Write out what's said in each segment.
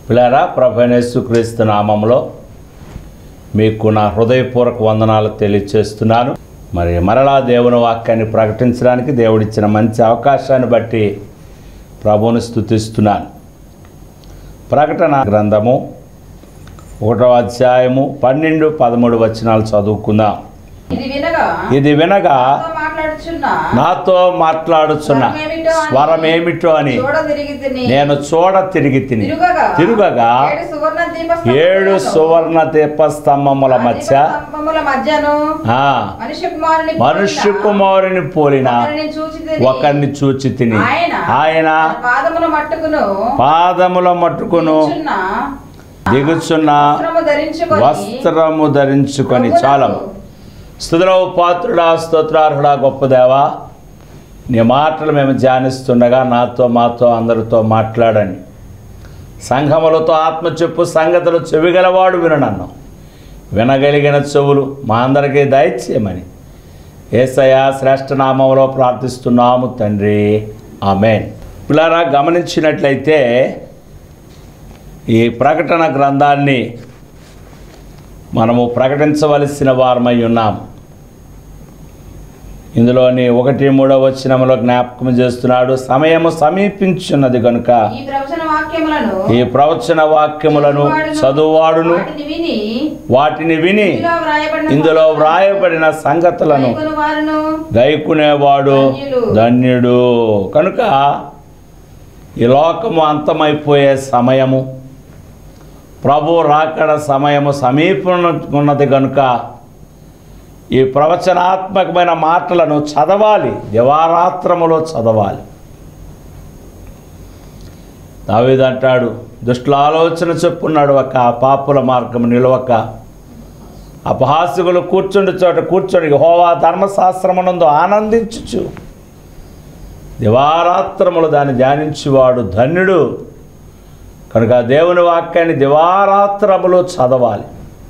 పిల్లరా ప్రభనేసు క్రీస్తు నామంలో మీకు నా హృదయపూర్వక వందనాలు తెలియచేస్తున్నాను మరి మరలా దేవుని వాక్యాన్ని ప్రకటించడానికి దేవుడిచ్చిన మంచి అవకాశాన్ని బట్టి ప్రభువుని స్తుతిస్తున్నాను ప్రకటన గ్రంథము ఒకటో అధ్యాయము పన్నెండు పదమూడు వచనాలు చదువుకుందాం ఇది వినగా ఇది వినగా నాతో మాట్లాడుచున్నా నాతో మాట్లాడుచున్న స్వరం ఏమిటో అని చూడ తిరిగి తిని నేను చూడ తిరిగి తిని తిరుగగా తిరుగగా ఏడు సువర్ణ దీప ఏడు సువర్ణ దీపస్తంభముల మధ్య స్తంభముల మధ్యను ఆ మనుష్య కుమారుని మనుష్య కుమారుని పోలిన ఒకరిని చూచి తిని ఒకరిని చూచి తిని ఆయన ఆయన తన పాదముల మట్టుకును పాదముల మట్టుకును కూర్చున్న దిగుచున్న వస్త్రము ధరించుకొని వస్త్రము ధరించుకొని చాలము స్థుతులవు పాత్రుడా స్తోత్రార్హుడా గొప్ప దేవా నీ మాటలు మేము ధ్యానిస్తుండగా నాతో మాతో అందరితో మాట్లాడని సంఘములతో ఆత్మ చెప్పు సంగతులు చెవిగలవాడు విననన్ను వినగలిగిన చెవులు మా అందరికీ దయచేయమని ఏసయ శ్రేష్ఠ నామంలో ప్రార్థిస్తున్నాము తండ్రి ఆమెన్ పిల్లరా గమనించినట్లయితే ఈ ప్రకటన గ్రంథాన్ని మనము ప్రకటించవలసిన వారమై ఉన్నాం ఇందులోని ఒకటి మూడవ వచనములో జ్ఞాపకం చేస్తున్నాడు సమయము సమీపించున్నది కనుక ఈ ప్రవచన వాక్యములను ఈ ప్రవచన వాక్యములను చదువువాడును వాటిని విని వాటిని విని ఇందులో వ్రాయబడిన ఇందులో వ్రాయబడిన సంగతులను గైకొను వారును గైకునేవాడు ధన్యుడు కనుక ఈ లోకము అంతమైపోయే సమయము ప్రభు రాకడ సమయము సమీపన్నది కనుక ఈ ప్రవచనాత్మకమైన మాటలను చదవాలి దివారాత్రములో చదవాలి దావీదంటాడు దుష్టుల ఆలోచన చెప్పున్నాడు ఒక పాపుల మార్గం నిలవక అపహాస్యకులు కూర్చుండి చోట కూర్చొని హోవా ధర్మశాస్త్రమునందు ఆనందించుచు దివారాత్రములు దాన్ని ధ్యానించువాడు ధన్యుడు కనుక దేవుని వాక్యాన్ని దివారాత్రములు చదవాలి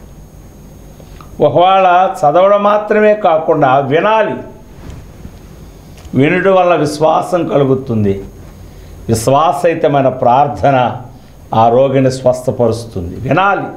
ఒకవేళ చదవడం మాత్రమే కాకుండా వినాలి వినుట వల్ల విశ్వాసం కలుగుతుంది విశ్వాసయుతమైన ప్రార్థన ఆ రోగిని స్వస్థపరుస్తుంది వినాలి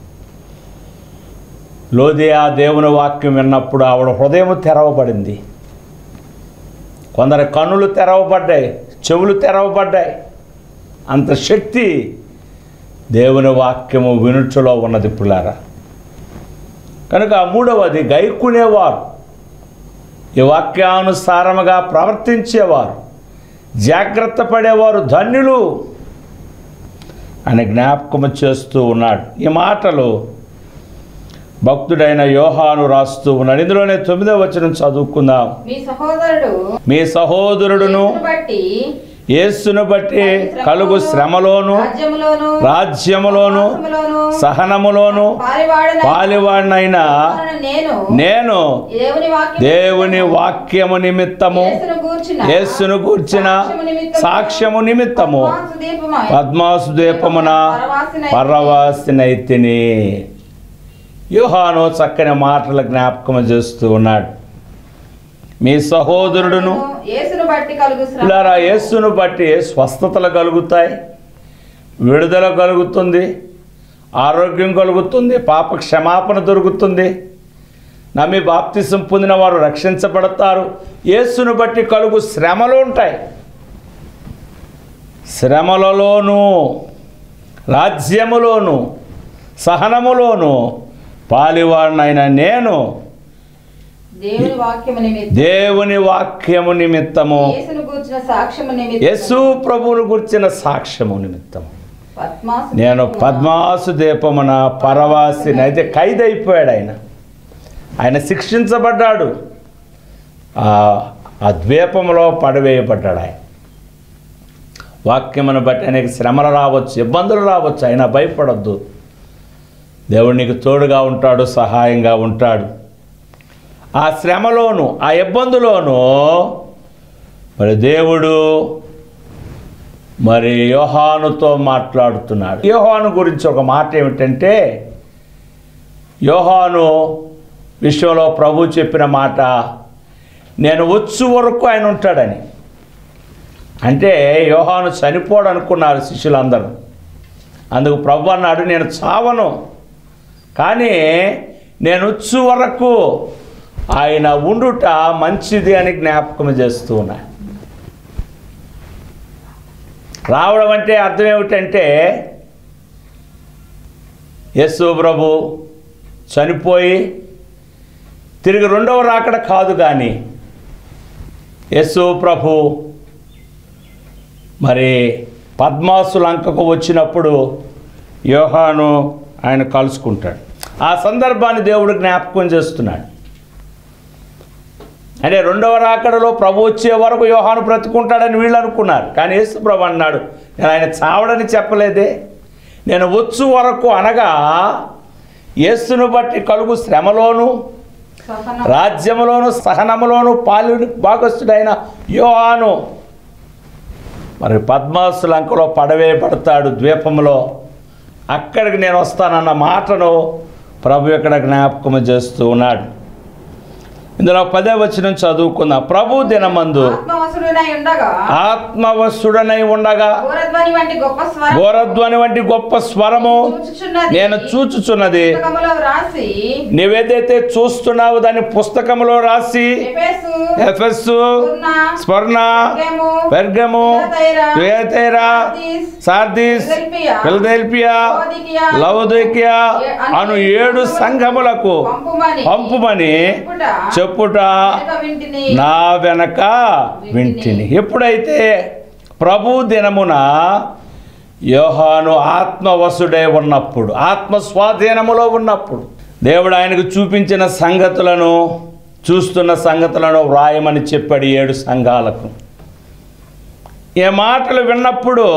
లోదియా దేవుని వాక్యం విన్నప్పుడు ఆవిడ హృదయం తెరవబడింది కొందరి కన్నులు తెరవబడ్డాయి చెవులు తెరవబడ్డాయి అంత శక్తి దేవుని వాక్యము వినుచులో ఉన్నది పుల్లారా కనుక మూడవది గైకునేవారు ఈ వాక్యానుసారముగా ప్రవర్తించేవారు జాగ్రత్త పడేవారు ధన్యులు అని జ్ఞాపకము చేస్తూ ఉన్నాడు ఈ మాటలు భక్తుడైన యోహాను రాస్తూ ఉన్నాడు ఇందులోనే తొమ్మిదో వచనం చదువుకుందాం మీ సహోదరుడు మీ సహోదరుడును యేసును బట్టి యేసును బట్టి కలుగు శ్రమలోను రాజ్యములోను రాజ్యములోను ఉపవాసములోను, సహనములోను పాలివాడనైన పాలివాడినైనా నేను నేను దేవుని వాక్యం దేవుని వాక్యము నిమిత్తము యేసును గూర్చిన యేసును గూర్చిన సాక్ష్యము నిమిత్తము పద్మాసు దీపమై పద్మాసు దీపమున పరవాసినై పరవాసినైతిని యోహాను చక్కని మాటల జ్ఞాపకం చేస్తూ ఉన్నాడు మీ సహోదరుడును యేసును బట్టి కలుగు శ్రమ పిల్లరా యేసును బట్టి స్వస్థతలు కలుగుతాయి విడుదల కలుగుతుంది ఆరోగ్యం కలుగుతుంది పాప క్షమాపణ దొరుకుతుంది నమ్మి బాప్తిసం పొందిన వారు రక్షించబడతారు యేసును బట్టి కలుగు శ్రమలు ఉంటాయి శ్రమలలోనూ రాజ్యములోను సహనములోను పాలివాడినైన నేను దేవుని వాక్యము నిమిత్తం దేవుని వాక్యము నిమిత్తము యేసును గూర్చిన సాక్ష్యము నిమిత్తం యేసు ప్రభువును గుర్చిన సాక్ష్యము నిమిత్తం పద్మాసు నేను దీపమున పద్మాసు దీపమున పరవాసిని అయితే ఖైదైపోయాడు ఆయన ఆయన శిక్షించబడ్డాడు ఆ ఆ ద్వీపంలో పడవేయబడ్డాడు ఆయన వాక్యమును బట్టి అనేక శ్రమలు రావచ్చు ఇబ్బందులు రావచ్చు అయినా భయపడొద్దు దేవుడు నీకు తోడుగా ఉంటాడు సహాయంగా ఉంటాడు ఆ శ్రమలోను ఆ ఇబ్బందులోను మరి దేవుడు మరి యోహానుతో మాట్లాడుతున్నాడు యోహాను గురించి ఒక మాట ఏమిటంటే యోహాను విషయంలో ప్రభు చెప్పిన మాట నేను వచ్చు వరకు ఆయన ఉంటాడని అంటే యోహాను చనిపోడు అనుకున్నారు శిష్యులందరూ అందుకు ప్రభు అన్నాడు నేను చావను కానీ నేను వచ్చు వరకు ఆయన ఉండుట మంచిది అని జ్ఞాపకం చేస్తూ ఉన్నా రావడం అంటే అర్థం ఏమిటంటే యేసు ప్రభు చనిపోయి తిరిగి రెండవ రాకడ కాదు కానీ యేసు ప్రభు మరి పద్మాసు లంకకు వచ్చినప్పుడు యోహాను ఆయన కలుసుకుంటాడు ఆ సందర్భాన్ని దేవుడు జ్ఞాపకం చేస్తున్నాడు అంటే రెండవ రాకడలో ప్రభు వచ్చే వరకు యోహాను బ్రతుకుంటాడని వీళ్ళు అనుకున్నారు కానీ యేసు ప్రభు అన్నాడు నేను ఆయన చావడని చెప్పలేదే నేను వచ్చు వరకు అనగా యేసును బట్టి కలుగు శ్రమలోను సహనం రాజ్యములోను సహనములోను పాలు భాగస్థుడైన యోహాను మరి పద్మాసు లంకలో పడవేయబడతాడు ద్వీపంలో అక్కడికి నేను వస్తానన్న మాటను ప్రభు ఇక్కడ జ్ఞాపకం చేస్తూ ఉన్నాడు ఇందులో పదే వచనం చదువుకుందాం ప్రభు దినమందు ఆత్మవసుడునై ఉండగా ఆత్మవశుడనై ఉండగా ఘోరధ్వని వంటి గొప్ప స్వరం ఘోరధ్వని వంటి గొప్ప స్వరము చూచుచున్నది. నేను చూచుచున్నది పుస్తకములో రాసి నీవేదైతే చూస్తున్నావు దాన్ని పుస్తకంలో రాసి ఎఫెసు ఎఫెస్సు స్ముర్న, స్వర్ణ Pergamum, Pergamum Thyatira, Thyatira Sardis, Sardis Philadelphia, Philadelphia Laodicea, Laodicea అను ఏడు సంఘములకు పంపుమని పంపుమని చెప్పుట చెప్పుట వెనుక వింటిని నా వెనక వింటిని ఎప్పుడైతే ప్రభు దినమున యోహాను ఆత్మవసుడే ఉన్నప్పుడు ఆత్మ స్వాధీనములో ఉన్నప్పుడు దేవుడు ఆయనకు చూపించిన సంగతులను చూస్తున్న సంగతులను వ్రాయమని చెప్పాడు ఏడు సంఘాలకు ఈ మాటలు విన్నప్పుడు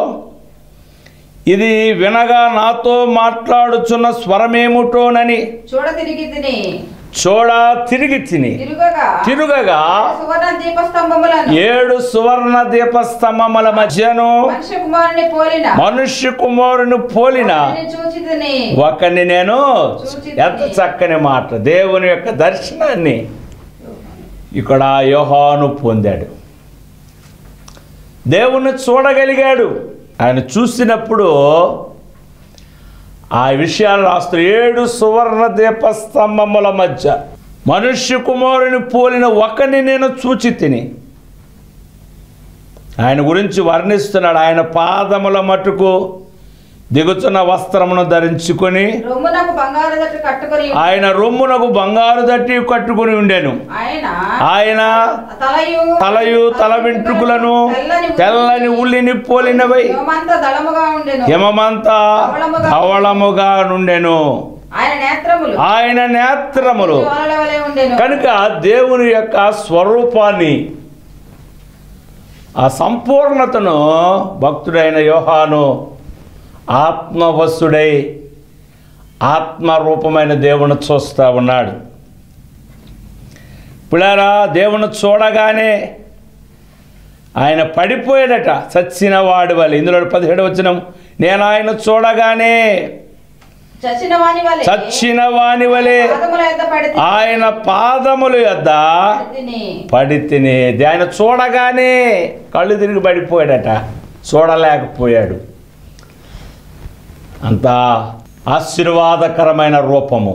ఇది వినగా నాతో మాట్లాడుచున్న స్వరమేమిటోనని చూడ తిరిగి తిని చూడ తిరిగి తిని తిరుగగా తిరుగగా సువర్ణ దీపస్తంభములను ఏడు సువర్ణ దీపస్తంభముల మధ్యను మనుష్య కుమారుని పోలిన మనుష్య కుమారుని పోలిన ఒకరిని చూచి తిని ఒకరిని నేను ఎంత చక్కని మాట దేవుని యొక్క దర్శనాన్ని ఇక్కడ యోహాను పొందాడు దేవుణ్ణి చూడగలిగాడు ఆయన చూసినప్పుడు ఆ విషయాలు రాస్తూ ఏడు సువర్ణ దీపస్తంభముల మధ్య మనుష్య కుమారుని పోలిన ఒకరిని నేను చూచి తిని ఆయన గురించి వర్ణిస్తున్నాడు ఆయన పాదముల మటుకు దిగుచున్న వస్త్రమును ధరించుకొని రొమ్మునకు బంగారు దట్టు కట్టుకొని ఆయన రొమ్మునకు బంగారు దట్టి కట్టుకుని ఉండెను ఆయన ఆయన తలయు తలయు తల వెంట్రుకలను తెల్లని తెల్లని ఉల్లిని పోలినవై యోమంత దళముగా ఉండెను హిమమంతా ధవళముగా నుండెను ఆయన నేత్రములు ఆయన నేత్రములు జ్వాలల వలె ఉండెను కనుక దేవుని యొక్క స్వరూపాన్ని ఆ సంపూర్ణతను భక్తుడైన యోహాను ఆత్మవశుడై ఆత్మరూపమైన దేవుని చూస్తూ ఉన్నాడు పిల్లరా దేవుని చూడగానే ఆయన పడిపోయాడట చచ్చిన వాడి వల్ల ఇందులో పదిహేడు వచ్చిన నేను ఆయన చూడగానే చచ్చిన వాని వలె చచ్చిన వాని వలె పాదముల యొద్ద పడితే ఆయన పాదముల యొద్ద తిని పడి తిని ఆయన చూడగానే కళ్ళు తిరిగి పడిపోయాడట చూడలేకపోయాడు అంత ఆశీర్వాదకరమైన రూపము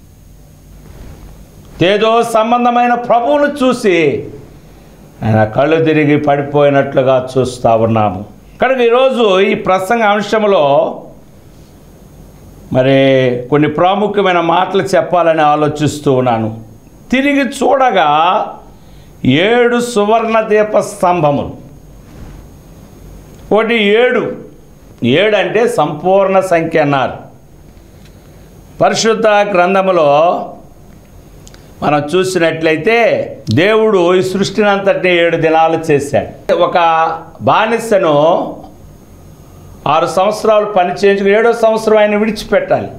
తేజో సంబంధమైన ప్రభువును చూసి ఆయన కళ్ళు తిరిగి పడిపోయినట్లుగా చూస్తూ ఉన్నాము కనుక ఈరోజు ఈ ప్రసంగ అంశంలో మరి కొన్ని ప్రాముఖ్యమైన మాటలు చెప్పాలని ఆలోచిస్తూ ఉన్నాను తిరిగి చూడగా ఏడు సువర్ణ దీప స్తంభములు ఒకటి ఏడు ఏడు అంటే సంపూర్ణ సంఖ్య అన్నారు పరిశుద్ధ గ్రంథములో మనం చూసినట్లయితే దేవుడు ఈ సృష్టిని అంతటిని ఏడు దినాలు చేశాడు ఒక బానిసను ఆరు సంవత్సరాలు పని చేయించుకుని ఏడో సంవత్సరం ఆయన విడిచిపెట్టాలి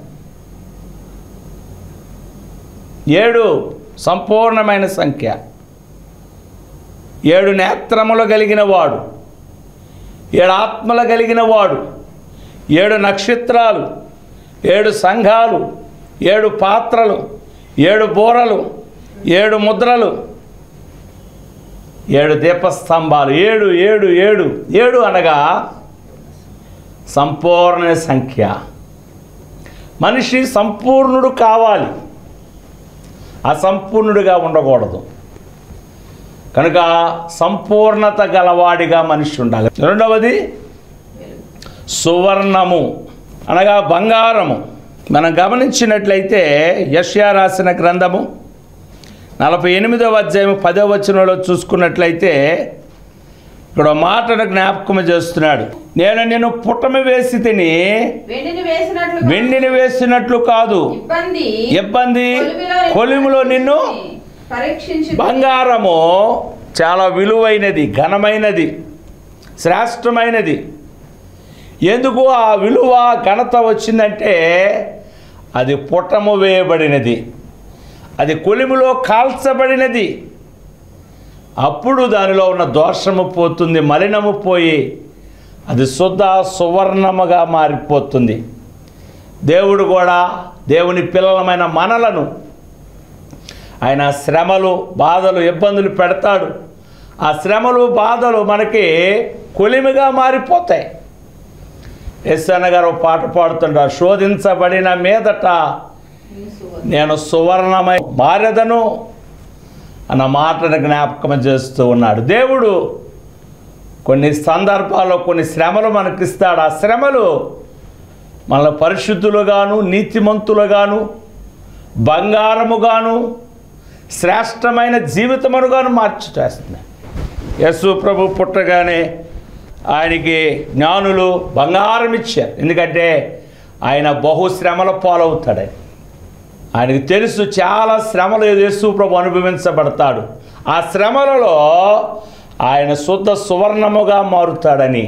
ఏడు సంపూర్ణమైన సంఖ్య ఏడు నేత్రములు కలిగిన వాడు ఏడు ఆత్మలు కలిగిన వాడు ఏడు నక్షత్రాలు ఏడు సంఘాలు ఏడు పాత్రలు ఏడు బోరలు ఏడు ముద్రలు ఏడు దీపస్తంభాలు ఏడు ఏడు ఏడు ఏడు అనగా సంపూర్ణ సంఖ్య మనిషి సంపూర్ణుడు కావాలి అసంపూర్ణుడిగా ఉండకూడదు కనుక సంపూర్ణత గలవాడిగా మనిషి ఉండాలి రెండవది సువర్ణము అనగా బంగారము మనం గమనించినట్లయితే యష్యా రాసిన గ్రంథము నలభై ఎనిమిదవ అధ్యాయం పదవ వచనంలో చూసుకున్నట్లయితే ఇక్కడ ఒక మాటను జ్ఞాపకం చేస్తున్నాడు నేను నిన్ను పుట్టమి వేసి తిని వెండిని వేసినట్లు వెండిని వేసినట్లు కాదు ఇబ్బంది ఇబ్బంది కొలిమిలో కొలిమిలో నిన్ను పరీక్షించి బంగారము చాలా విలువైనది ఘనమైనది శ్రేష్టమైనది ఎందుకు ఆ విలువ ఘనత వచ్చిందంటే అది పుట్టము వేయబడినది అది కొలిమిలో కాల్చబడినది అప్పుడు దానిలో ఉన్న దోషము పోతుంది మలినము పోయి అది శుద్ధ సువర్ణముగా మారిపోతుంది దేవుడు కూడా దేవుని పిల్లలమైన మనలను ఆయన శ్రమలు బాధలు ఇబ్బందులు పెడతాడు ఆ శ్రమలు బాధలు మనకి కొలిమిగా మారిపోతాయి ఎస్ఎన్ గారు ఒక పాట పాడుతుంటారు శోధించబడిన మీదట నేను సువర్ణమై మారెదను అన్న మాటను జ్ఞాపకం చేస్తూ ఉన్నాడు దేవుడు కొన్ని సందర్భాల్లో కొన్ని శ్రమలు మనకిస్తాడు ఆ శ్రమలు మన పరిశుద్ధులుగాను నీతిమంతులుగాను బంగారముగాను శ్రేష్టమైన జీవితమునుగాను మార్చిచేస్తున్నాయి యశు ప్రభు పుట్టగానే ఆయనకి జ్ఞానులు బంగారం ఇచ్చారు ఎందుకంటే ఆయన బహు శ్రమల పాలవుతాడని ఆయనకు తెలుసు చాలా శ్రమలు యేసు ప్రభు అనుభవించబడతాడు ఆ శ్రమలలో ఆయన శుద్ధ సువర్ణముగా మారుతాడని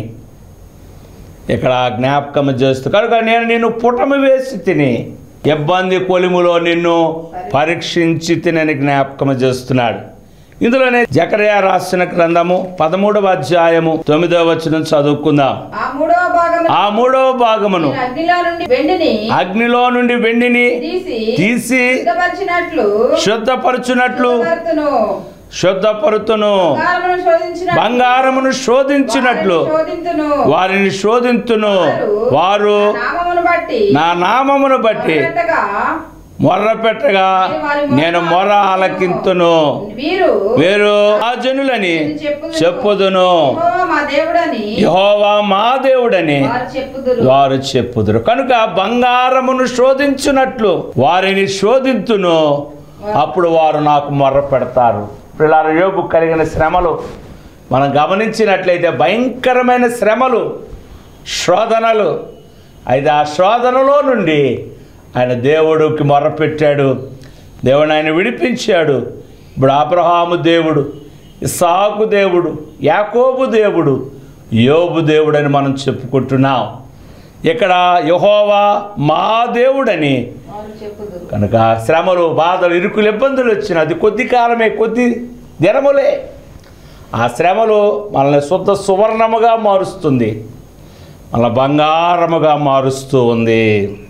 ఇక్కడ జ్ఞాపకం చేస్తూ కనుక నేను నిన్ను పుటమి వేసి తిని ఇబ్బంది కొలిములో నిన్ను పరీక్షించి తినని జ్ఞాపకం చేస్తున్నాడు ఇందులోనే జకరియా రాసిన గ్రంథము పదమూడవ అధ్యాయము తొమ్మిదవ వచనం చదువుకుందాం ఆ మూడవ భాగం ఆ మూడవ భాగమును అగ్నిలో నుండి వెండిని అగ్నిలో నుండి వెండిని తీసి తీసి సిద్ధపరిచినట్లు శుద్ధపరచునట్లు సిద్ధపరుతును. శుద్ధపరుతును బంగారమును శోధించినట్లు బంగారమును శోధించినట్లు వారిని శోధింతును వారిని శోధింతును వారు నా నామమును బట్టి నా నామమును బట్టి మొరపెట్టగా మొర్ర పెట్టగా నేను మొర్ర ఆలకింతును వీరు వేరు ఆ జనులని చెప్పుదును యెహోవా మా దేవుడని యహోవా మా దేవుడని వారు చెప్పుదురు వారు చెప్పుదురు కనుక బంగారమును శోధించున్నట్లు వారిని శోధింతును అప్పుడు వారు నాకు మొర్ర పెడతారు పిల్లల యోగు కలిగిన శ్రమలు మనం గమనించినట్లయితే భయంకరమైన శ్రమలు శోధనలు అయితే ఆ శోధనలో నుండి ఆయన దేవుడికి మొర్రపెట్టాడు దేవుడు ఆయన విడిపించాడు ఇప్పుడు అబ్రహాము దేవుడు ఇసాకు దేవుడు యాకోబు దేవుడు యోబు దేవుడని మనం చెప్పుకుంటున్నాం ఇక్కడ యహోవా మా దేవుడని వారు చెప్పుదురు కనుక శ్రమలు బాధలు ఇరుకులు ఇబ్బందులు వచ్చిన అది కొద్ది కాలమే కొద్ది దినములే ఆ శ్రమలు మనల్ని శుద్ధ సువర్ణముగా మారుస్తుంది మన బంగారముగా మారుస్తూ ఉంది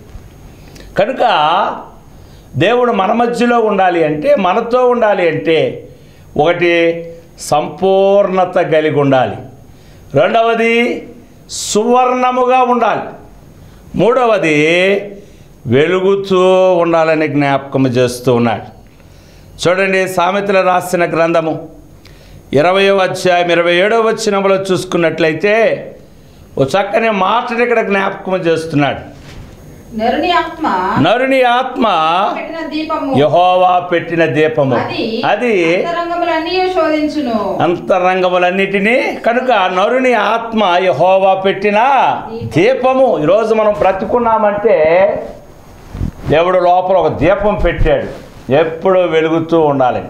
కనుక దేవుడు మన మధ్యలో ఉండాలి అంటే మనతో ఉండాలి అంటే ఒకటి సంపూర్ణత కలిగి ఉండాలి రెండవది సువర్ణముగా ఉండాలి మూడవది వెలుగుతూ ఉండాలని జ్ఞాపకం చేస్తూ ఉన్నాడు చూడండి సామెతలు రాసిన గ్రంథము ఇరవయో అధ్యాయం ఇరవై ఏడవ వచ్చినములో చూసుకున్నట్లయితే ఓ చక్కని మాటని ఇక్కడ జ్ఞాపకం చేస్తున్నాడు నరుని ఆత్మ నరుని ఆత్మ పెట్టిన దీపము యహోవా పెట్టిన దీపము అది అది అంతరంగములన్నీ శోధించును అంతరంగములన్నిటినీ కనుక నరుని ఆత్మ యహోవా పెట్టిన దీపము ఈరోజు మనం బ్రతుకున్నామంటే దేవుడు లోపల ఒక దీపం పెట్టాడు ఎప్పుడూ వెలుగుతూ ఉండాలి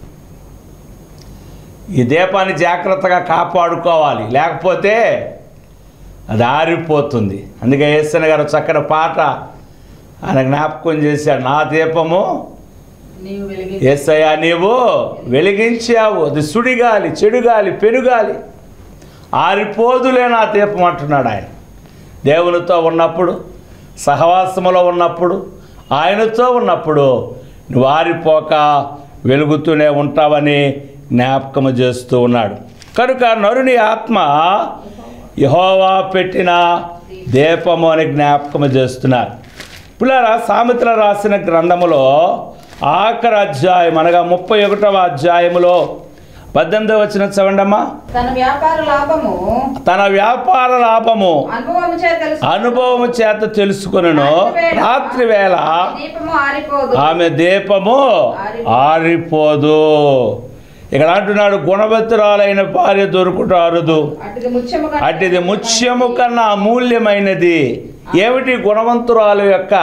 ఈ దీపాన్ని జాగ్రత్తగా కాపాడుకోవాలి లేకపోతే అది ఆరిపోతుంది అందుకే ఏసన గారు చక్కని పాట ఆయన జ్ఞాపకం చేశాడు నా దీపము నీవు వెలిగి ఏసయ్యా నీవు వెలిగించావు అది సుడిగాలి చెడుగాలి పెనుగాలి ఆరిపోదులే నా దీపం అంటున్నాడు ఆయన దేవునితో ఉన్నప్పుడు సహవాసములో ఉన్నప్పుడు ఆయనతో ఉన్నప్పుడు నువ్వు ఆరిపోక వెలుగుతూనే ఉంటావని జ్ఞాపకము చేస్తూ ఉన్నాడు కనుక నరుని ఆత్మ యహోవా పెట్టిన దీపము అని జ్ఞాపకం చేస్తున్నారు పిల్లరా సామెతల రాసిన గ్రంథములో ఆఖరి అధ్యాయం అనగా ముప్పై ఒకటవ అధ్యాయములో పద్దెనిమిదవ వచ్చిన చవండమ్మా తన వ్యాపార లాభము తన వ్యాపార లాభము అనుభవము చే తెలుసు అనుభవము చేత తెలుసుకును రాత్రి వేళ దీపము ఆరిపోదు ఆమె దీపము ఆరిపోదు ఇక్కడ అంటున్నాడు గుణవత్తురాలైన భార్య దొరుకుట అరుదు అటుది ముత్యము కన్నా- అటిది ముత్యము కన్నా అమూల్యమైనది ఏమిటి గుణవంతురాలు యొక్క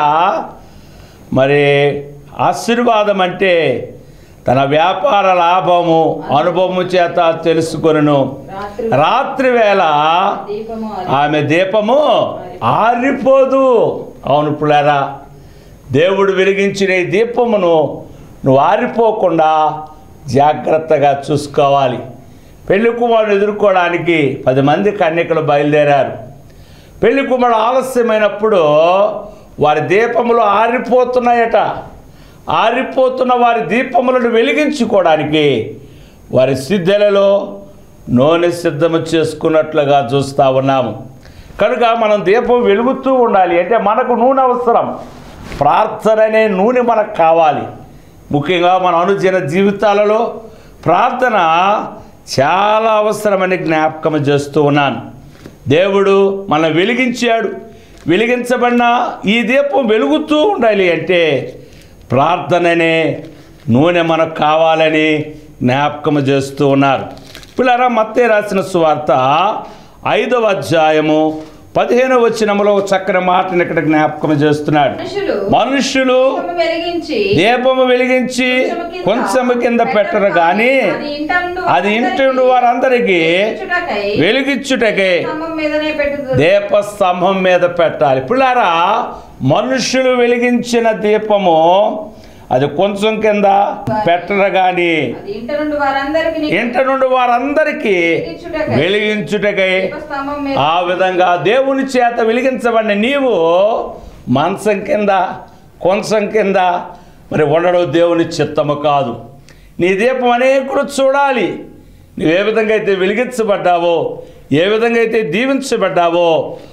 మరి ఆశీర్వాదం అంటే తన వ్యాపార లాభము అనుభవము చేత తెలుసుకొనును రాత్రి రాత్రి వేళ దీపము ఆరి- ఆమె దీపము ఆరిపోదు అవును పులారా దేవుడు వెలిగించిన ఈ దీపమును నువ్వు ఆరిపోకుండా జాగ్రత్తగా చూసుకోవాలి పెళ్లి కుమారుడు ఎదుర్కోవడానికి పది మంది కన్యకలు బయలుదేరారు పెళ్లి కుమారుడు ఆలస్యమైనప్పుడు వారి దీపములు ఆరిపోతున్నాయట ఆరిపోతున్న వారి దీపములను వెలిగించుకోవడానికి వారి సిద్ధలలో నూనె సిద్ధము చేసుకున్నట్లుగా చూస్తూ ఉన్నాము కనుక మనం దీపం వెలుగుతూ ఉండాలి అంటే మనకు నూనె అవసరం ప్రార్థన అనే నూనె మనకు కావాలి ముఖ్యంగా మన అనుదిన జీవితాలలో ప్రార్థన చాలా అవసరమని జ్ఞాపకం చేస్తూ ఉన్నాను దేవుడు మనం వెలిగించాడు వెలిగించబడిన ఈ దీపం వెలుగుతూ ఉండాలి అంటే ప్రార్థననే నూనె మనకు కావాలని జ్ఞాపకం చేస్తూ ఉన్నారు పిల్లరా మత్తే రాసిన సువార్త ఐదవ అధ్యాయము పదిహేను వచనములో ఒక చక్కని మాటను ఇక్కడ జ్ఞాపకం చేస్తున్నాడు మనుషులు మనుష్యులు దీపము వెలిగించి దీపము వెలిగించి కొంచెము కింద పెట్టరు కానీ అది ఇంట నుండి అది ఇంటి నుండి వారందరికీ వెలిగించుటకై వెలిగించుటకే స్తంభం మీదనే పెట్టుదు దీపస్తంభం మీద పెట్టాలి పిల్లారా మనుష్యులు వెలిగించిన దీపము అది కొంచెం కింద పెట్టరు కానీ అది ఇంట నుండి వారందరికి ఇంట నుండి వారందరికీ వెలిగించుటకై స్తంభం మీద ఆ విధంగా దేవుని చేత వెలిగించబడిన నీవు మంచం కింద కొంచెం కింద మరి ఉండడం దేవుని చిత్తము కాదు నీ దీపం అనేకుడు చూడాలి నువ్వు ఏ విధంగా అయితే వెలిగించబడ్డావో ఏ విధంగా అయితే దీవించబడ్డావో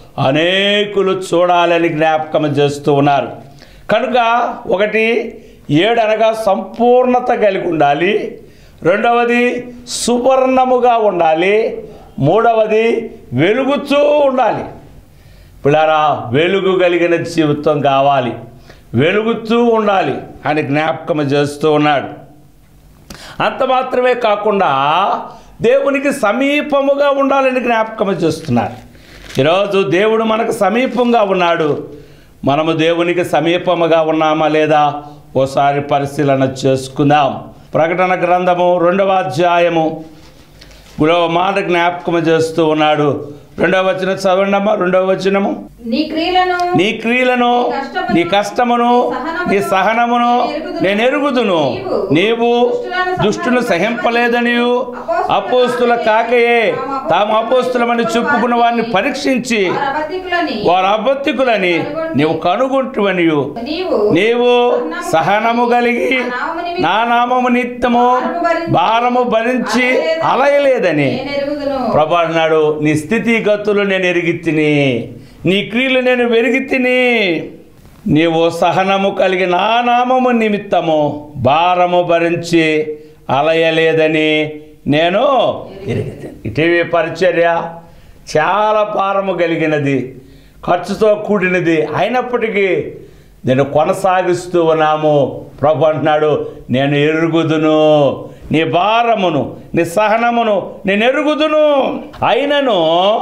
అనేకులు చూడాలని జ్ఞాపకం చేస్తూ ఉన్నారు కనుక ఒకటి ఏడు అనగా సంపూర్ణత కలిగి ఉండాలి రెండవది సువర్ణముగా ఉండాలి మూడవది వెలుగుతూ ఉండాలి పిల్లారా వెలుగు కలిగిన జీవితం కావాలి వెలుగుతూ ఉండాలి అని జ్ఞాపకం చేస్తూ ఉన్నాడు అంత మాత్రమే కాకుండా దేవునికి సమీపముగా ఉండాలని జ్ఞాపకం చేస్తున్నారు ఈరోజు దేవుడు మనకు సమీపంగా ఉన్నాడు మనము దేవునికి సమీపముగా ఉన్నామా లేదా ఓసారి పరిశీలన చేసుకుందాం ప్రకటన గ్రంథము రెండవ అధ్యాయము గురవ మాట జ్ఞాపకం చేస్తూ ఉన్నాడు రెండవ వచనం చదవండమ్మా రెండవ వచనము నీ క్రియలను నీ క్రియలను నీ కష్టమును నీ సహనమును నేను ఎరుగుదును నీవు దుష్టును సహింపలేదని అపోస్తుల కాకయే తాము అపోస్తులమని చెప్పుకున్న వారిని పరీక్షించి వారి అబద్ధికులని వారు అబద్ధికులని నీవు కనుగొంటువనియు నీవు నీవు సహనము కలిగి నా నామము నిత్యము భారము భరించి అలయలేదని నేను ఎరుగుదును ప్రభు అన్నాడు నీ స్థితిగతులు నేను ఎరిగి తిని నీ క్రియలు నేను వెరిగి తిని నీవు సహనము కలిగి నా నామము నిమిత్తము భారము భరించి అలయలేదని నేను ఎరిగి తిని ఇటీవీ పరిచర్య చాలా భారము కలిగినది ఖర్చుతో కూడినది అయినప్పటికీ నేను కొనసాగిస్తూ ఉన్నాము ప్రభు అంటున్నాడు నేను ఎరుగుదును నీ భారమును నీ సహనమును నేను ఎరుగుదును అయినను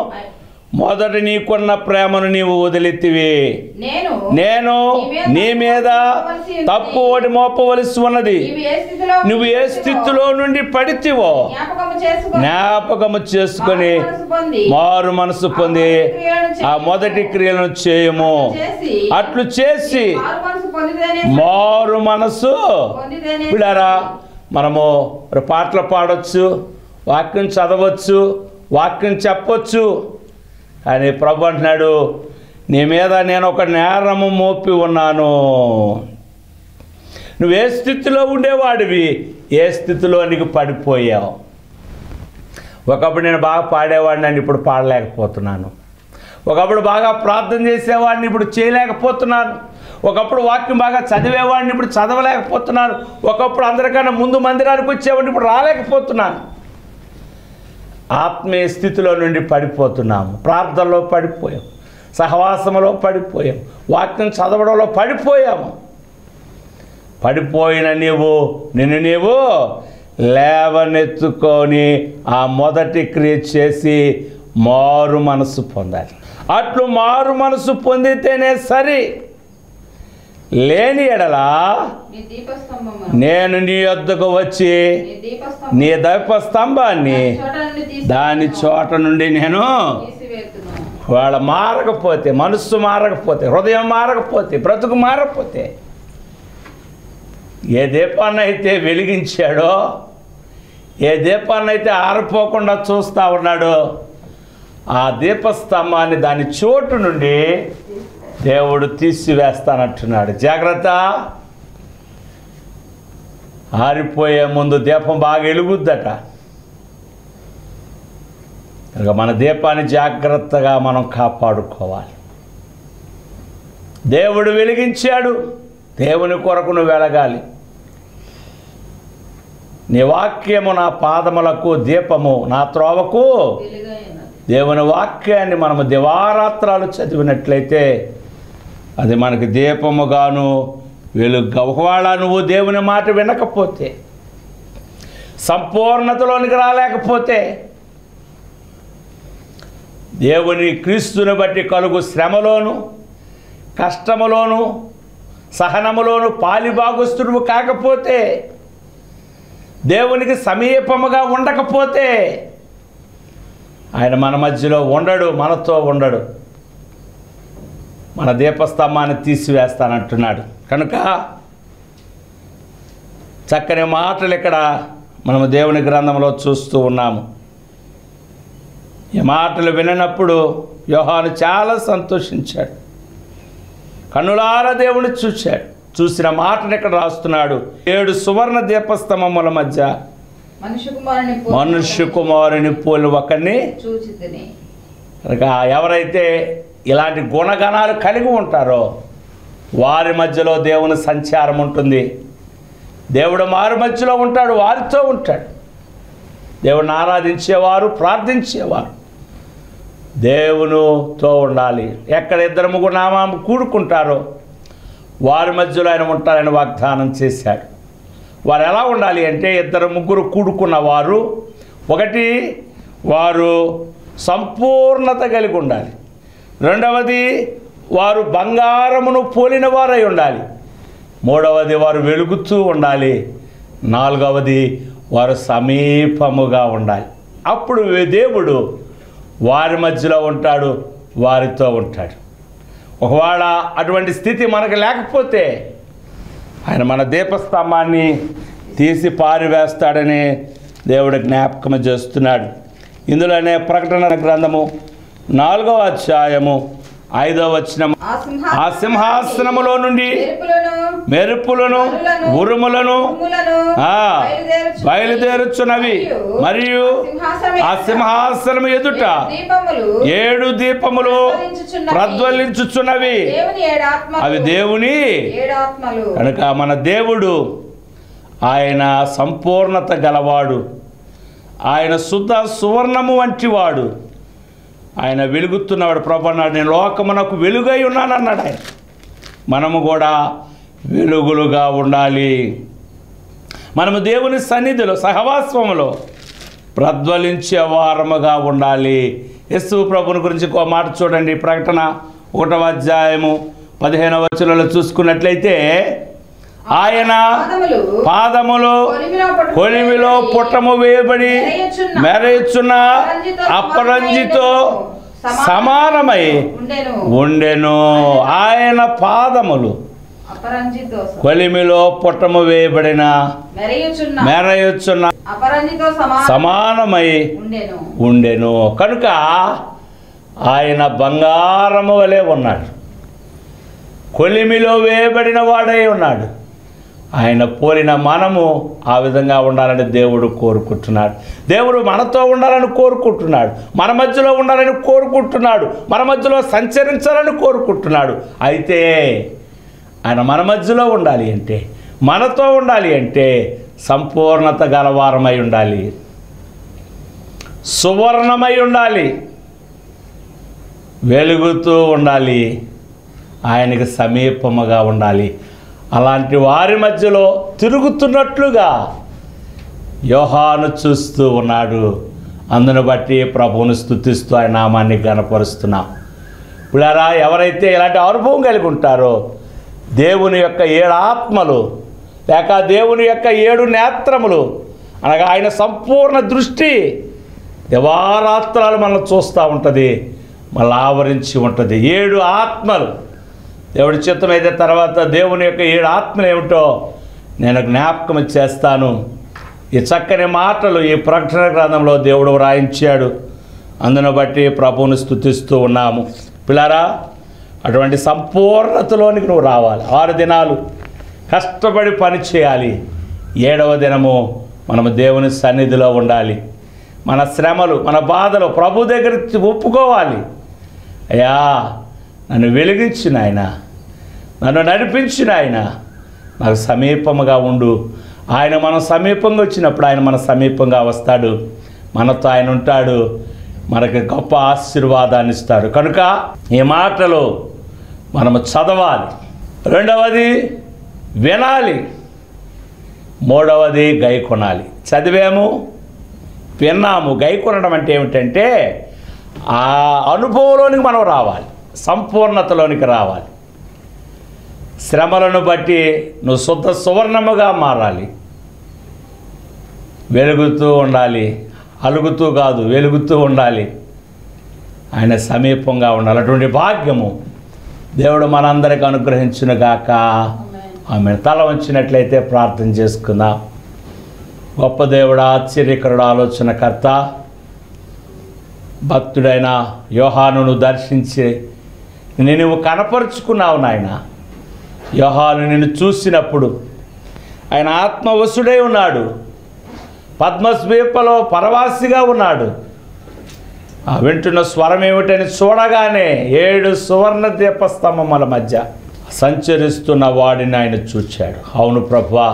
మొదట నీకున్న ప్రేమను నీవు వదిలెత్తివి నేను నేను నీ మీద తప్పు ఒకటి మోపవలసి ఉన్నది నీవు ఏ స్థితిలో నువ్వు ఏ స్థితిలో నుండి పడితివో జ్ఞాపకము చేసుకొని జ్ఞాపకము చేసుకొని మారు మనసు పొంది మారు మనసు పొంది ఆ మొదటి క్రియలను చేయము చేసి అట్లు చేసి మారు మనసు పొందితేనే మారు మనసు పొందితేనే పిల్లారా మనము మరి పాటలు పాడవచ్చు వాక్యం చదవచ్చు వాక్యం చెప్పొచ్చు కానీ ప్రభు అంటున్నాడు నీ మీద నేను ఒక నేరము మోపి ఉన్నాను నువ్వు ఏ స్థితిలో ఉండేవాడివి ఏ స్థితిలో నీకు పడిపోయావు ఒకప్పుడు నేను బాగా పాడేవాడిని అని ఇప్పుడు పాడలేకపోతున్నాను ఒకప్పుడు బాగా ప్రార్థన చేసేవాడిని ఇప్పుడు చేయలేకపోతున్నాను ఒకప్పుడు వాక్యం బాగా చదివేవాడిని ఇప్పుడు చదవలేకపోతున్నాను ఒకప్పుడు అందరికన్నా ముందు మందిరానికి వచ్చేవాడిని ఇప్పుడు రాలేకపోతున్నాను ఆత్మీయ స్థితిలో నుండి పడిపోతున్నాము ప్రార్థనలో పడిపోయాం సహవాసంలో పడిపోయాం వాక్యం చదవడంలో పడిపోయాము పడిపోయిన నీవు నిన్ను నీవు లేవనెత్తుకొని ఆ మొదటి క్రియ చేసి మారు మనసు పొందాలి అట్లు మారు మనసు పొందితేనే సరి లేని ఎడలా నీ దీపస్తంభమును నేను నీ వద్దకు వచ్చి నీ దీపస్తంభం నీ దైపస్తంభాన్ని చోట నుండి తీసి దాని చోట నుండి నేను తీసివేతును వాళ్ళ మారకపోతే మనస్సు మారకపోతే హృదయం మారకపోతే బ్రతుకు మారకపోతే ఏ దీపాన్ని అయితే వెలిగించాడో ఏ దీపాన్ని అయితే ఆరిపోకుండా చూస్తూ ఉన్నాడో ఆ దీపస్తంభాన్ని దాని చోటు నుండి దేవుడు తీసివేస్తానంటున్నాడు జాగ్రత్త ఆరిపోయే ముందు దీపం బాగా వెలుగుద్దట కనుక మన దీపాన్ని జాగ్రత్తగా మనం కాపాడుకోవాలి దేవుడు వెలిగించాడు దేవుని కొరకు నువ్వు వెలగాలి నీ వాక్యము నా పాదములకు దీపము నా త్రోవకు వెలుగై ఉన్నది దేవుని వాక్యాన్ని మనము దివారాత్రాలు చదివినట్లయితే అది మనకి దీపముగాను వెలుగుగా ఒకవేళ నువ్వు దేవుని మాట వినకపోతే సంపూర్ణతలోనికి రాలేకపోతే దేవుని క్రీస్తుని బట్టి కలుగు శ్రమలోను కష్టములోను సహనములోను పాలిభాగస్తుడు కాకపోతే దేవునికి సమీపముగా ఉండకపోతే ఆయన మన మధ్యలో ఉండడు మనతో ఉండడు మన దీపస్తంభాన్ని తీసివేస్తానంటున్నాడు కనుక చక్కని మాటలు ఇక్కడ మనము దేవుని గ్రంథంలో చూస్తూ ఉన్నాము ఈ మాటలు వినప్పుడు యోహాను చాలా సంతోషించాడు కన్నులార దేవుని చూశాడు చూసిన మాటను ఇక్కడ రాస్తున్నాడు ఏడు సువర్ణ దీపస్తంభముల మధ్య మనుష్య కుమారుని మనుష్య కుమారుని పోలి ఒకరిని చూచితిని కనుక ఎవరైతే ఇలాంటి గుణగణాలు కలిగి ఉంటారో వారి మధ్యలో దేవుని సంచారం ఉంటుంది దేవుడు వారి మధ్యలో ఉంటాడు వారితో ఉంటాడు దేవుడిని ఆరాధించేవారు ప్రార్థించేవారు దేవునితో ఉండాలి ఎక్కడ ఇద్దరు ముగ్గురు నామాము కూడుకుంటారో వారి మధ్యలో ఆయన ఉంటారని వాగ్దానం చేశాడు వారు ఎలా ఉండాలి అంటే ఇద్దరు ముగ్గురు కూడుకున్న వారు ఒకటి వారు సంపూర్ణత కలిగి ఉండాలి రెండవది వారు బంగారమును పోలిన వారై ఉండాలి మూడవది వారు వెలుగుతూ ఉండాలి నాలుగవది వారు సమీపముగా ఉండాలి అప్పుడు దేవుడు వారి మధ్యలో ఉంటాడు వారితో ఉంటాడు ఒకవేళ అటువంటి స్థితి మనకు లేకపోతే ఆయన మన దీపస్తంభాన్ని తీసి పారివేస్తాడని దేవుడు జ్ఞాపకం చేస్తున్నాడు ఇందులోనే ప్రకటన గ్రంథము నాలుగవ అధ్యాయము ఐదవ వచనం ఆ సింహ ఆ సింహాసనములో నుండి మెరుపులను మెరుపులను ఉరుములను ఉరుములను ఆ, బయలుదేరుచు- బయలుదేరుచున్నవి మరియు ఆ సింహాసనం ఎదుట దీపములు ఏడు దీపములు ప్రజ్వలించుచున్నవి దేవుని ఏడు ఆత్మలు అవి దేవుని ఏడు ఆత్మలు కనుక మన దేవుడు ఆయన సంపూర్ణత గలవాడు ఆయన శుద్ధ సువర్ణము వంటివాడు ఆయన వెలుగుతున్నవాడు ప్రభు అన్నాడు నేను లోకమునకు వెలుగై ఉన్నానన్నాడు ఆయన మనము కూడా వెలుగులుగా ఉండాలి మనము దేవుని సన్నిధిలో సహవాసములో ప్రజ్వలించే వారముగా ఉండాలి యస్సు ప్రభుని గురించి ఒక మాట చూడండి ప్రకటన ఒకటవ అధ్యాయము పదిహేనవ వచనంలో చూసుకున్నట్లయితే ఆయన పాదములు పాదములు కొలిమిలో పట్టుకొని కొలిమిలో పుట్టము వేయబడి మెరయుచున్న మెరయుచున్న అపరంజితో సమానమై ఉండెను ఉండెను ఆయన పాదములు అపరంజితో కొలిమిలో పుట్టము వేయబడిన మెరయుచున్న మెరయుచున్న అపరంజితో సమాన సమానమై ఉండెను ఉండెను కనుక ఆయన బంగారము వలె ఉన్నాడు కొలిమిలో వేయబడిన వాడై ఉన్నాడు ఆయన పోలిన మనము ఆ విధంగా ఉండాలని దేవుడు కోరుకుంటున్నాడు దేవుడు మనతో ఉండాలని కోరుకుంటున్నాడు మన మధ్యలో ఉండాలని కోరుకుంటున్నాడు మన మధ్యలో సంచరించాలని కోరుకుంటున్నాడు అయితే ఆయన మన మధ్యలో ఉండాలి అంటే మనతో ఉండాలి అంటే సంపూర్ణత గలవారమై ఉండాలి సువర్ణమై ఉండాలి వెలుగుతూ ఉండాలి ఆయనకి సమీపముగా ఉండాలి అలాంటి వారి మధ్యలో తిరుగుతున్నట్లుగా యోహాను చూస్తూ ఉన్నాడు అందును బట్టి ప్రభువును స్థుతిస్తూ ఆయన నామాన్ని గనపరుస్తున్నాం పిల్లరా ఎవరైతే ఇలాంటి అనుభవం కలిగి ఉంటారో దేవుని యొక్క ఏడు ఆత్మలు లేక దేవుని యొక్క ఏడు నేత్రములు అనగా ఆయన సంపూర్ణ దృష్టి దివారాత్రాలు మనల్ని చూస్తూ ఉంటుంది మళ్ళీ ఆవరించి ఉంటుంది ఏడు ఆత్మలు దేవుడి చిత్తం అయితే తర్వాత దేవుని యొక్క ఏడు ఆత్మలు ఏమిటో నేను జ్ఞాపకం చేస్తాను ఈ చక్కని మాటలు ఈ ప్రకటన గ్రంథంలో దేవుడు వ్రాయించాడు అందును బట్టి ప్రభువుని స్థుతిస్తూ ఉన్నాము పిల్లారా అటువంటి సంపూర్ణతలోనికి నువ్వు రావాలి ఆరు దినాలు కష్టపడి పని చేయాలి ఏడవ దినము మనము దేవుని సన్నిధిలో ఉండాలి మన శ్రమలు మన బాధలు ప్రభు దగ్గర ఒప్పుకోవాలి అయ్యా నన్ను వెలిగించిన ఆయన నన్ను నడిపించిన ఆయన నాకు సమీపముగా ఉండు ఆయన మనం సమీపంగా వచ్చినప్పుడు ఆయన మన సమీపంగా వస్తాడు మనతో ఆయన ఉంటాడు మనకి గొప్ప ఆశీర్వాదాన్ని ఇస్తాడు కనుక ఈ మాటలు మనము చదవాలి రెండవది వినాలి మూడవది గై కొనాలి చదివాము విన్నాము గై కొనడం అంటే ఏమిటంటే ఆ అనుభవంలోనికి మనం రావాలి సంపూర్ణతలోనికి రావాలి శ్రమలను బట్టి నువ్వు శుద్ధ సువర్ణముగా మారాలి వెలుగుతూ ఉండాలి అలుగుతూ కాదు వెలుగుతూ ఉండాలి ఆయన సమీపంగా ఉండాలి అటువంటి భాగ్యము దేవుడు మనందరికి అనుగ్రహించునుగాక ఆమె తల వంచినట్లయితే ప్రార్థన చేసుకుందాం గొప్ప దేవుడు ఆశ్చర్యకరుడు ఆలోచనకర్త భక్తుడైన యోహానును దర్శించి నేను కనపరుచుకున్నావు నాయన యోహాను నిన్ను చూసినప్పుడు ఆయన ఆత్మవశుడై ఉన్నాడు పద్మస్వీపలో పరవాసిగా ఉన్నాడు ఆ వింటున్న స్వరం ఏమిటని చూడగానే ఏడు సువర్ణ దీపస్తంభముల మధ్య సంచరిస్తున్న వాడిని ఆయన చూచాడు అవును ప్రభా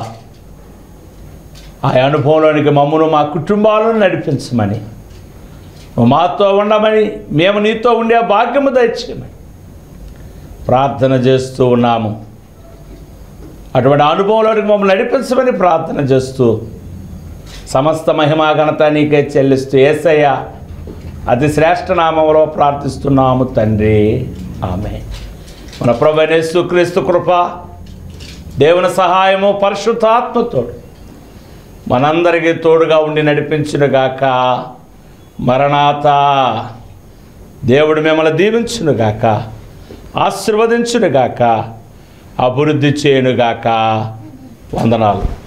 ఆ అనుభవంలోనికి మమ్మను మా కుటుంబాలను నడిపించమని నువ్వు మాతో ఉండమని మేము నీతో ఉండే భాగ్యము దయచేయమని ప్రార్థన చేస్తూ ఉన్నాము అటువంటి అనుభవంలోనికి మమ్మల్ని నడిపించమని ప్రార్థన చేస్తూ సమస్త మహిమా ఘనత నీకే చెల్లిస్తూ ఏసయ్య అతి శ్రేష్ఠ నామంలో ప్రార్థిస్తున్నాము తండ్రి ఆమె మన ప్రభు క్రీస్తు కృప దేవుని సహాయము పరిశుద్ధాత్మతోడు మనందరికీ తోడుగా ఉండి నడిపించునుగాక మరణాత దేవుడు మిమ్మల్ని దీవించునుగాక ఆశీర్వదించునుగాక అభివృద్ధి చేయునుగాక వందనాలు